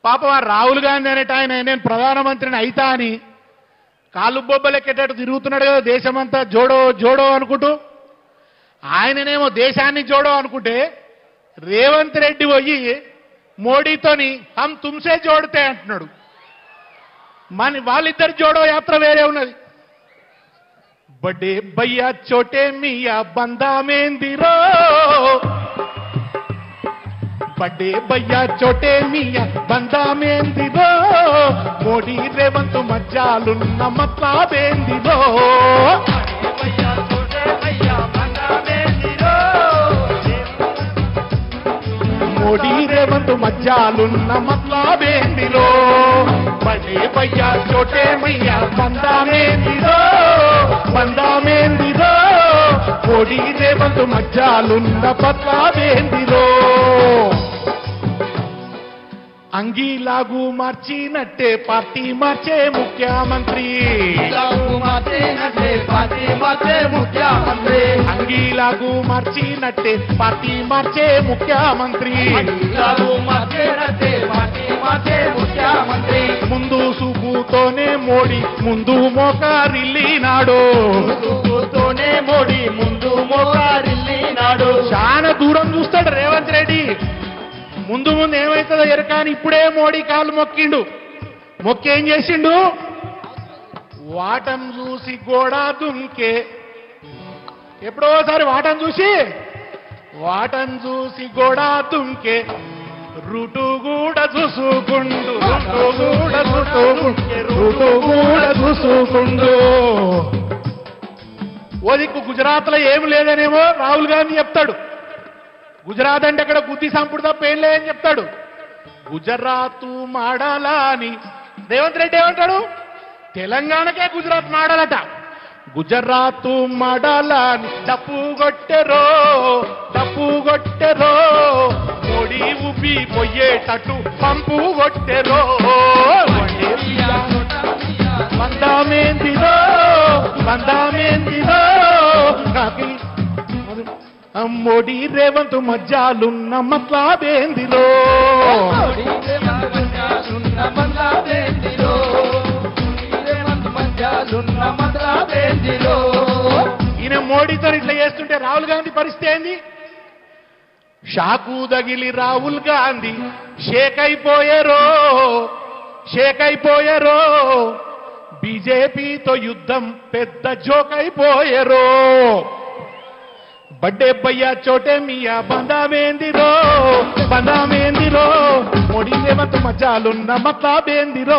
పాపం ఆ రాహుల్ గాంధీ అనేట ఆయన నేను ప్రధానమంత్రిని అయితా అని కాళ్ళు బొబ్బలెక్కేటట్టు తిరుగుతున్నాడు కదా దేశమంతా జోడో జోడో అనుకుంటూ ఆయననేమో దేశాన్ని జోడో అనుకుంటే రేవంత్ రెడ్డి పోయి మోడీతోని హమ్ తుమ్సే జోడితే అంటున్నాడు మన వాళ్ళిద్దరు జోడో యాత్ర వేరే ఉన్నది బడే భయ్యా చోటే మియా బందా మేందిరో బడే భయ్యా చోటే మియా బందా మేందిరో మోడీ రేవంత్ మధ్యాలున్న మత్లాబేందిరో మోడీ రేవంత్ మధ్యాలున్న మత్లాబేందిరో బడే భయ్యా చోటే మియా బందా మేందిరో బందా మేందిరో మోడీ రేవంత్ మధ్యాలున్న పత్లాబేందిరో అంగీలాగు మార్చినట్టే పార్టీ మార్చే ముఖ్యమంత్రి ముఖ్యమంత్రి అంగీలాగు మార్చినట్టే పార్టీ మార్చే ముఖ్యమంత్రి ముఖ్యమంత్రి ముందు సూపుతోనే మోడీ ముందు మోకారిల్లినాడు తోనే మోడీ ముందు మోకారిల్లినాడు చాలా దూరం చూస్తాడు రేవంత్ రెడ్డి ముందు ముందు ఏమవుతుందో ఎరకాని ఇప్పుడే మోడీ కాలు మొక్కిండు మొక్కి ఏం చేసిండు వాటం చూసి గోడా దుంకే ఎప్పుడోసారి వాటం చూసి వాటం చూసి గోడా దుంకే రుటు కూడా చూసుకుండు రుటు కూడా చూసుకుండు రుటు కూడా చూసుకుండు ఓ దిక్కు గుజరాత్ లో ఏం లేదనేమో రాహుల్ గాంధీ చెప్తాడు గుజరాత్ అంటే అక్కడ బుద్ధి సంపుడు తప్ప ఏం లేదని చెప్తాడు గుజరాత్ మాడాలా అని రేవంత్ రెడ్డి ఏమంటాడు తెలంగాణకే గుజరాత్ మాడాలట గుజరాత్ మాడాలా అని తప్పు కొట్టెరో తప్పు కొట్టెరో మోడీ ఉబ్బి పొయ్యేటట్టు పంపు కొట్టెరో బందామేందిరో బందామేందిరో కాకి మోడీ రేవంత్ మధ్యాలున్న మట్లాబేందిరో ఈయన మోడీతో ఇట్లా చేస్తుంటే రాహుల్ గాంధీ పరిస్థితి ఏంది షాకు దగిలి రాహుల్ గాంధీ షేక్ అయిపోయారో షేక్ అయిపోయారో బీజేపీతో యుద్ధం పెద్ద జోక్ అయిపోయారో బడ్డే భయ్యా చోటే మియా బందామేందిరో బందామేందిరో మోడీ రేవంత్ మజాలున్న మతాబేందిరో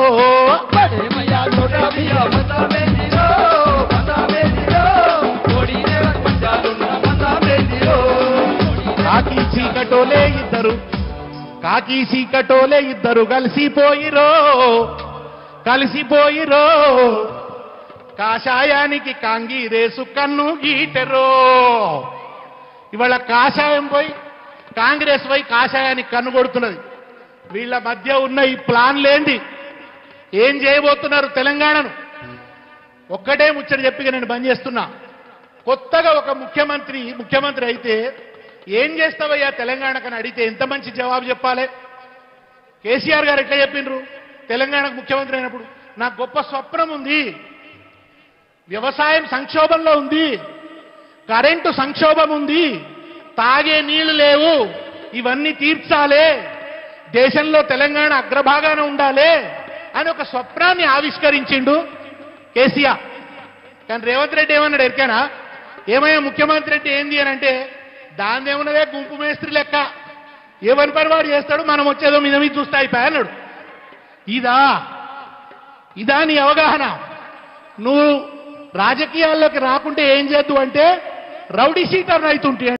కాకి చీకటోలే ఇద్దరు కాకి చీకటోలే ఇద్దరు కలిసిపోయిరో కలిసిపోయిరో కాషాయానికి కాంగీరేసు కన్ను గీటెరో ఇవాళ కాషాయం పోయి కాంగ్రెస్ పోయి కాషాయానికి కన్ను కొడుతున్నది వీళ్ళ మధ్య ఉన్న ఈ ప్లాన్ లేంది ఏం చేయబోతున్నారు తెలంగాణను ఒక్కటే ముచ్చట చెప్పిగా నేను బంద్ చేస్తున్నా కొత్తగా ఒక ముఖ్యమంత్రి ముఖ్యమంత్రి అయితే ఏం చేస్తావయ్యా తెలంగాణకని అడిగితే ఎంత మంచి జవాబు చెప్పాలి కేసీఆర్ గారు ఎట్లా చెప్పిండ్రు తెలంగాణకు ముఖ్యమంత్రి అయినప్పుడు నాకు గొప్ప స్వప్నం ఉంది వ్యవసాయం సంక్షోభంలో ఉంది కరెంటు సంక్షోభం ఉంది తాగే నీళ్లు లేవు ఇవన్నీ తీర్చాలే దేశంలో తెలంగాణ అగ్రభాగాన ఉండాలి అని ఒక స్వప్నాన్ని ఆవిష్కరించిండు కేసీఆర్ కానీ రేవంత్ రెడ్డి ఏమన్నాడు ఎరికేనా ఏమయ్యా ముఖ్యమంత్రి రెడ్డి ఏంది అని అంటే దాని ఏమన్నదే గుంపు మేస్త్రి లెక్క ఏమని పని వాడు చేస్తాడు మనం వచ్చేదో మీద మీద చూస్తే అయిపోయా అన్నాడు ఇదా ఇదా నీ అవగాహన నువ్వు రాజకీయాల్లోకి రాకుంటే ఏం చేద్దు అంటే రౌడీ షీటర్ అవుతుంటే